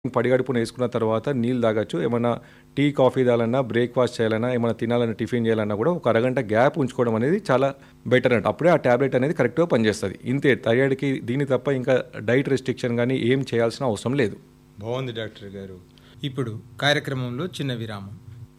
పడిగడుపున వేసుకున్న తర్వాత నీళ్ళు తాగొచ్చు ఏమన్నా టీ కాఫీ తాగాలన్నా బ్రేక్ఫాస్ట్ చేయాలన్నా ఏమైనా తినాలన్నా టిఫిన్ చేయాలన్నా కూడా ఒక అరగంట గ్యాప్ ఉంచుకోవడం అనేది చాలా బెటర్ అంట అప్పుడే ఆ ట్యాబ్లెట్ అనేది కరెక్ట్గా పనిచేస్తుంది ఇంతే థైరాయిడ్కి దీని తప్ప ఇంకా డైట్ రెస్ట్రిక్షన్ కానీ ఏం చేయాల్సిన అవసరం లేదు బాగుంది డాక్టర్ గారు ఇప్పుడు కార్యక్రమంలో చిన్న విరామం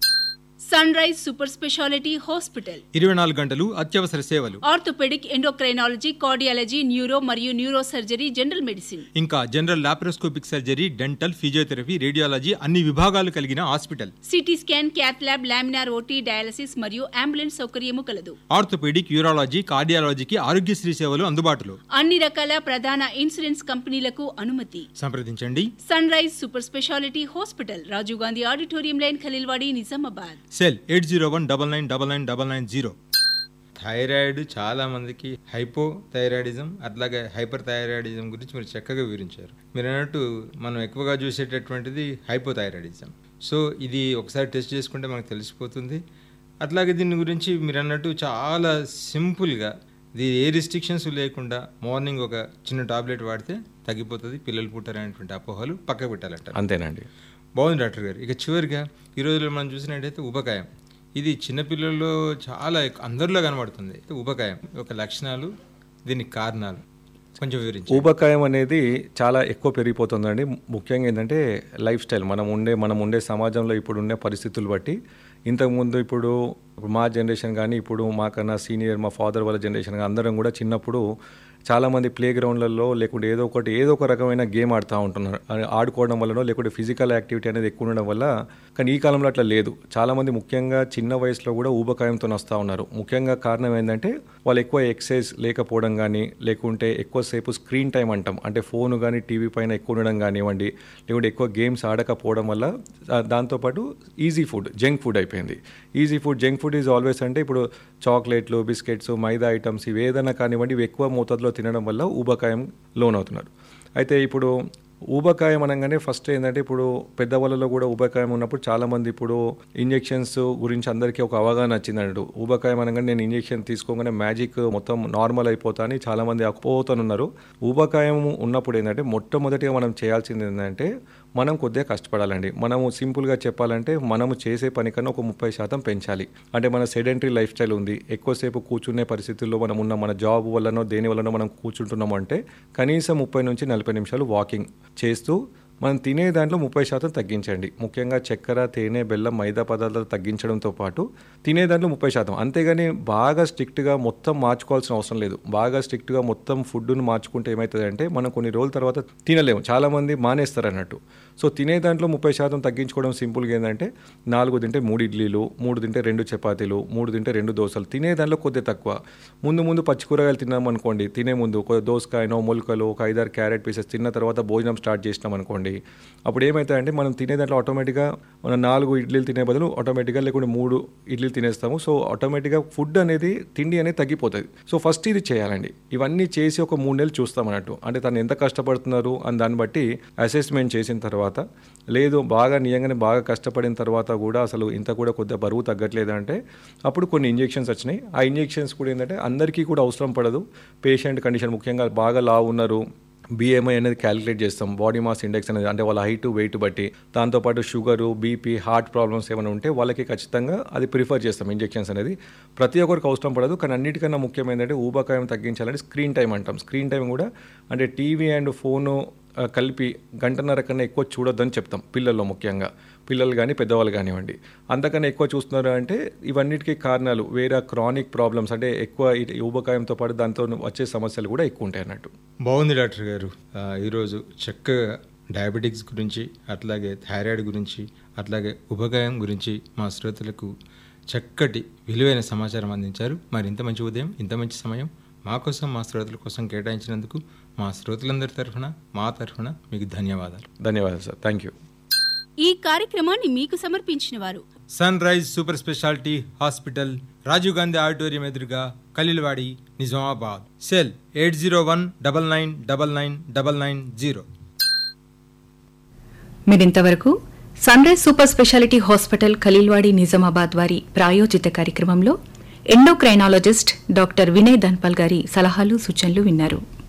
Sunrise super speciality hospital ఇరవై నాలుగు గంటలు అత్యవసర సేవలు ఆర్థోపెడిక్ ఎండోక్రైనాలజీ కార్డియాలజీ న్యూరో మరియు న్యూరో సర్జరీ జనరల్ మెడిసిన్ ఇంకా general laparoscopic surgery dental physiotherapy radiology అన్ని విభాగాలు కలిగిన hospital CT scan cath lab laminar OT dialysis మరియు అంబులెన్స్ సౌకర్యము కలదు ఆర్థోపెడిక్ యూరాలజీ కార్డియాలజీకి ఆరోగ్యశ్రీ సేవలు అందుబాటులో అన్ని రకాల ప్రధాన ఇన్సూరెన్స్ కంపెనీలకు అనుమతి సంప్రదించండి Sunrise super speciality hospital Rajiv Gandhi auditorium line Khaleelwadi Nizamabad cell eight zero one double nine double nine double nine zero thyroid చాలా మందికి హైపో థైరాయిడిజం అట్లాగే హైపర్ థైరాయిడిజం గురించి మీరు చక్కగా వివరించారు మీరు అన్నట్టు మనం ఎక్కువగా చూసేటటువంటిది హైపో థైరాయిడిజం సో ఇది ఒకసారి టెస్ట్ చేసుకుంటే మనకు తెలిసిపోతుంది అట్లాగే దీని గురించి మీరు అన్నట్టు చాలా సింపుల్గా ఇది ఏ రిస్ట్రిక్షన్స్ లేకుండా మార్నింగ్ ఒక చిన్న టాబ్లెట్ వాడితే తగ్గిపోతుంది పిల్లలు పుట్టారనేటువంటి అపోహలు పక్కకు పెట్టాలంటారు అంతేనండి బాగుంది డాక్టర్ గారు ఇక చివరిగా ఈ రోజుల్లో మనం చూసినట్టయితే ఉపకాయం ఇది చిన్నపిల్లల్లో చాలా ఎక్కు- అందరిలో కనబడుతుంది ఉపకాయం ఒక లక్షణాలు దీనికి కారణాలు కొంచెం వివరించి ఊబకాయం అనేది చాలా ఎక్కువ పెరిగిపోతుందండి ముఖ్యంగా ఏంటంటే లైఫ్ స్టైల్ మనం ఉండే మనం ఉండే సమాజంలో ఇప్పుడు ఉండే పరిస్థితులు బట్టి ఇంతకుముందు ఇప్పుడు మా జనరేషన్ కానీ ఇప్పుడు మాకన్నా సీనియర్ మా ఫాదర్ వాళ్ళ జనరేషన్ కానీ అందరం కూడా చిన్నప్పుడు చాలామంది ప్లే గ్రౌండ్లలో లేకుంటే ఏదో ఒకటి ఏదో ఒక రకమైన గేమ్ ఆడుతూ ఉంటున్నారు అది ఆడుకోవడం వల్లనో లేకుంటే ఫిజికల్ యాక్టివిటీ అనేది ఎక్కువ ఉండడం వల్ల కానీ ఈ కాలంలో అట్లా లేదు చాలామంది ముఖ్యంగా చిన్న వయసులో కూడా ఊబకాయంతో వస్తూ ఉన్నారు ముఖ్యంగా కారణం ఏంటంటే వాళ్ళు ఎక్కువ ఎక్సర్సైజ్ లేకపోవడం కానీ లేకుంటే ఎక్కువసేపు స్క్రీన్ టైం అంటాం అంటే ఫోన్ కానీ టీవీ పైన ఎక్కువ ఉండడం కానివ్వండి లేకుంటే ఎక్కువ గేమ్స్ ఆడకపోవడం వల్ల దా- దాంతోపాటు ఈజీ ఫుడ్ జంక్ ఫుడ్ అయిపోయింది easy food junk food is always అంటే ఇప్పుడు చాక్లెట్లు బిస్కెట్స్ మైదా ఐటమ్స్ ఇవి ఏదైనా కానివ్వండి ఇవి ఎక్కువ మోతాదులో తినడం వల్ల ఊబకాయం లోనవుతున్నారు అయితే ఇప్పుడు ఊబకాయం అనగానే ఫస్ట్ ఏంటంటే ఇప్పుడు పెద్దవాళ్ళలో కూడా ఊబకాయం ఉన్నప్పుడు చాలామంది ఇప్పుడు ఇంజెక్షన్స్ గురించి అందరికీ ఒక అవగాహన వచ్చింది అన్నట్టు ఊబకాయం అనగానే నేను ఇంజెక్షన్ తీసుకోగానే మ్యాజిక్ మొత్తం నార్మల్ అయిపోతా అని చాలామంది అపోతున్నారు ఊబకాయం ఉన్నప్పుడు ఏంటంటే మొట్టమొదటిగా మనం చేయాల్సింది ఏంటంటే మనం కొద్దిగా కష్టపడాలండి మనము సింపుల్గా చెప్పాలంటే మనము చేసే పని కన్నా ఒక ముప్పై శాతం పెంచాలి అంటే మన సెడెంటరీ లైఫ్ స్టైల్ ఉంది ఎక్కువసేపు కూర్చునే పరిస్థితుల్లో మనం ఉన్న మన జాబ్ వల్లనో దేని వల్లనో మనం కూర్చుంటున్నాము అంటే కనీసం ముప్పై నుంచి నలభై నిమిషాలు వాకింగ్ చేస్తూ మనం తినే దాంట్లో ముప్పై శాతం తగ్గించండి ముఖ్యంగా చక్కెర తేనె బెల్లం మైదా పదార్థాలు తగ్గించడంతో పాటు తినే దాంట్లో ముప్పై శాతం అంతేగాని బాగా స్ట్రిక్ట్గా మొత్తం మార్చుకోవాల్సిన అవసరం లేదు బాగా స్ట్రిక్ట్గా మొత్తం ఫుడ్ను మార్చుకుంటే ఏమవుతుందంటే మనం కొన్ని రోజుల తర్వాత తినలేము చాలామంది మానేస్తారు అన్నట్టు సో తినే దాంట్లో ముప్పై శాతం తగ్గించుకోవడం సింపుల్గా ఏంటంటే నాలుగు తింటే మూడు ఇడ్లీలు మూడు తింటే రెండు చపాతీలు మూడు తింటే రెండు దోశలు తినే దాంట్లో కొద్దిగా తక్కువ ముందు ముందు పచ్చి కూరగాయలు తిన్నాం అనుకోండి తినే ముందు ఒక దోసకాయనో మొలకలు ఒక ఐదారు క్యారెట్ పీసెస్ తిన్న తర్వాత భోజనం స్టార్ట్ చేసినాం అనుకోండి అప్పుడు ఏమవుతాయంటే మనం తినే దాంట్లో ఆటోమేటిక్గా మనం నాలుగు ఇడ్లీలు తినే బదులు ఆటోమేటిక్గా లేకుంటే మూడు ఇడ్లీలు తినేస్తాము సో ఆటోమేటిక్గా ఫుడ్ అనేది తిండి అనేది తగ్గిపోతుంది సో ఫస్ట్ ఇది చేయాలండి ఇవన్నీ చేసి ఒక మూడు నెలలు చూస్తాం అన్నట్టు అంటే తను ఎంత కష్టపడుతున్నారు అని దాన్ని బట్టి అసెస్మెంట్ చేసిన తర్వాత లేదు బాగా నిజంగానే బాగా కష్టపడిన తర్వాత కూడా అసలు ఇంత కూడా కొద్దిగా బరువు తగ్గట్లేదు అంటే అప్పుడు కొన్ని ఇంజెక్షన్స్ వచ్చినాయి ఆ ఇంజెక్షన్స్ కూడా ఏంటంటే అందరికీ కూడా అవసరం పడదు పేషెంట్ కండిషన్ ముఖ్యంగా బాగా లావు ఉన్నారు బిఎంఐ అనేది క్యాలిక్యులేట్ చేస్తాం బాడీ మాస్ ఇండెక్స్ అనేది అంటే వాళ్ళ హైట్ వెయిట్ బట్టి దాంతోపాటు షుగరు బీపీ హార్ట్ ప్రాబ్లమ్స్ ఏమైనా ఉంటే వాళ్ళకి ఖచ్చితంగా అది ప్రిఫర్ చేస్తాం ఇంజెక్షన్స్ అనేది ప్రతి ఒక్కరికి అవసరం పడదు కానీ అన్నిటికన్నా ముఖ్యమైనది ఊబకాయం తగ్గించాలంటే స్క్రీన్ టైం అంటాం స్క్రీన్ టైం కూడా అంటే టీవీ అండ్ ఫోను ఆ, కలిపి గంటన్నర కన్నా ఎక్కువ చూడొద్దని చెప్తాం పిల్లల్లో ముఖ్యంగా పిల్లలు కానీ పెద్దవాళ్ళు కానివ్వండి అంతకన్నా ఎక్కువ చూస్తున్నారు అంటే ఇవన్నిటికీ కారణాలు వేరే క్రానిక్ ప్రాబ్లమ్స్ అంటే ఎక్కువ ఈ ఊబకాయంతో పాటు దాంతో వచ్చే సమస్యలు కూడా ఎక్కువ ఉంటాయి అన్నట్టు బాగుంది డాక్టర్ గారు ఆ, ఈరోజు చక్కగా డయాబెటిక్స్ గురించి అట్లాగే థైరాయిడ్ గురించి అట్లాగే ఉపకాయం గురించి మా శ్రోతలకు చక్కటి విలువైన సమాచారం అందించారు మరి ఇంత మంచి ఉదయం ఇంత మంచి సమయం మా కోసం మా శ్రోతల కోసం కేటాయించినందుకు మా శ్రోతలందరి తరఫున మా తరఫున మీకు ధన్యవాదాలు ధన్యవాదాలు సార్ థ్యాంక్ యూ ఈ కార్యక్రమాన్ని మీకు సమర్పించిన వారు Sunrise super speciality hospital Rajiv Gandhi auditorium ఎదురుగా Khaleelwadi Nizamabad cell eight zero one double nine double nine double nine zero మీరింతవరకు Sunrise super speciality hospital Khaleelwadi Nizamabad వారి ప్రాయోజిత కార్యక్రమంలో ఎండోక్రైనాలజిస్ట్ డాక్టర్ వినయ్ ధన్పాల్ గారి సలహాలు సూచనలు విన్నారు